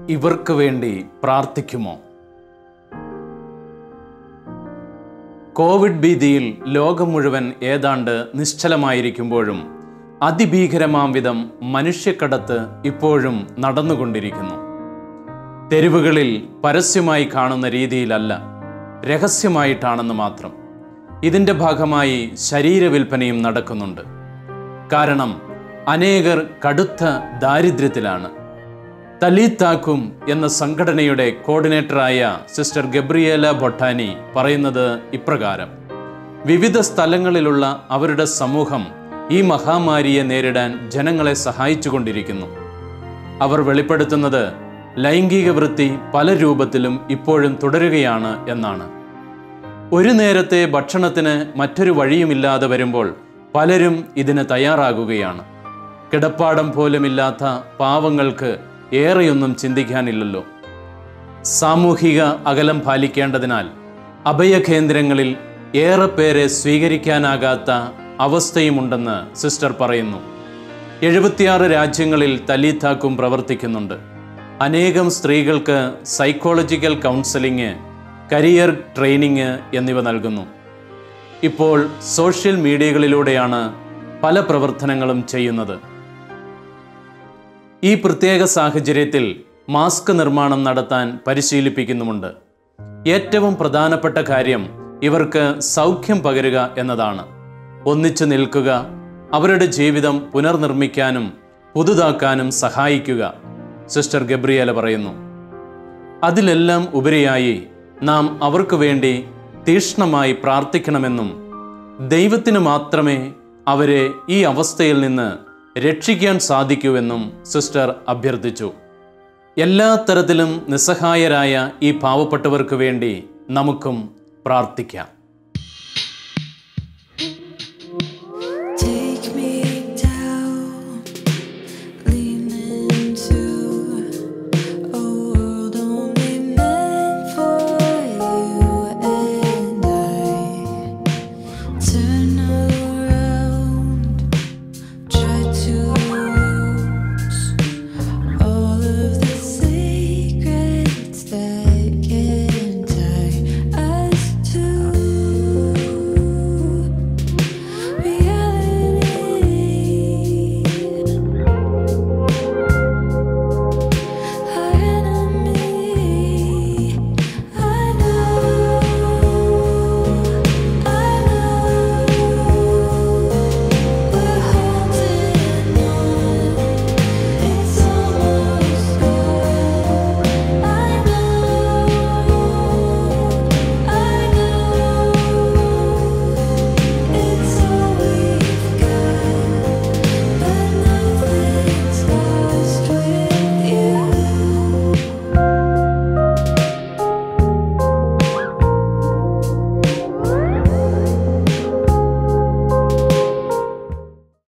ഇവർക്ക് വേണ്ടി പ്രാർത്ഥിക്കുമോ കോവിഡ് ഭീതിയിൽ ലോകം മുഴുവൻ ഏതാണ്ട് നിശ്ചലമായിരിക്കുമ്പോഴും അതിഭീകരമാം വിധം മനുഷ്യക്കടത്ത് ഇപ്പോഴും നടന്നുകൊണ്ടിരിക്കുന്നു തെരുവുകളിൽ പരസ്യമായി കാണുന്ന രീതിയിലല്ല രഹസ്യമായിട്ടാണെന്ന് മാത്രം ഇതിൻ്റെ ഭാഗമായി ശരീരവിൽപ്പനയും നടക്കുന്നുണ്ട് കാരണം അനേകർ കടുത്ത ദാരിദ്ര്യത്തിലാണ് തലീത്താക്കും എന്ന സംഘടനയുടെ കോർഡിനേറ്ററായ സിസ്റ്റർ ഗബ്രിയേല ബൊട്ടാനി പറയുന്നത് ഇപ്രകാരം വിവിധ സ്ഥലങ്ങളിലുള്ള അവരുടെ സമൂഹം ഈ മഹാമാരിയെ നേരിടാൻ ജനങ്ങളെ സഹായിച്ചുകൊണ്ടിരിക്കുന്നു അവർ വെളിപ്പെടുത്തുന്നത് ലൈംഗിക വൃത്തി പല രൂപത്തിലും ഇപ്പോഴും തുടരുകയാണ് എന്നാണ് ഒരു നേരത്തെ ഭക്ഷണത്തിന് മറ്റൊരു വഴിയുമില്ലാതെ വരുമ്പോൾ പലരും ഇതിന് തയ്യാറാകുകയാണ് കിടപ്പാടം പോലുമില്ലാത്ത പാവങ്ങൾക്ക് ഏറെയൊന്നും ചിന്തിക്കാനില്ലല്ലോ സാമൂഹിക അകലം പാലിക്കേണ്ടതിനാൽ അഭയകേന്ദ്രങ്ങളിൽ ഏറെ പേരെ സ്വീകരിക്കാനാകാത്ത അവസ്ഥയുമുണ്ടെന്ന് സിസ്റ്റർ പറയുന്നു എഴുപത്തിയാറ് രാജ്യങ്ങളിൽ തലീത്താക്കും പ്രവർത്തിക്കുന്നുണ്ട് അനേകം സ്ത്രീകൾക്ക് സൈക്കോളജിക്കൽ കൗൺസിലിംഗ് കരിയർ ട്രെയിനിങ് എന്നിവ നൽകുന്നു ഇപ്പോൾ സോഷ്യൽ മീഡിയകളിലൂടെയാണ് പല പ്രവർത്തനങ്ങളും ചെയ്യുന്നത് ഈ പ്രത്യേക സാഹചര്യത്തിൽ മാസ്ക് നിർമ്മാണം നടത്താൻ പരിശീലിപ്പിക്കുന്നുമുണ്ട് ഏറ്റവും പ്രധാനപ്പെട്ട കാര്യം ഇവർക്ക് സൗഖ്യം പകരുക എന്നതാണ് ഒന്നിച്ചു നിൽക്കുക അവരുടെ ജീവിതം പുനർനിർമ്മിക്കാനും പുതുതാക്കാനും സഹായിക്കുക സിസ്റ്റർ ഗബ്രിയേല പറയുന്നു അതിലെല്ലാം ഉപരിയായി നാം അവർക്ക് വേണ്ടി തീക്ഷ്ണമായി പ്രാർത്ഥിക്കണമെന്നും ദൈവത്തിന് മാത്രമേ അവരെ ഈ അവസ്ഥയിൽ നിന്ന് രക്ഷിക്കാൻ സാധിക്കൂവെന്നും സിസ്റ്റർ അഭ്യർത്ഥിച്ചു എല്ലാ തരത്തിലും നിസ്സഹായരായ ഈ പാവപ്പെട്ടവർക്ക് വേണ്ടി നമുക്കും പ്രാർത്ഥിക്കാം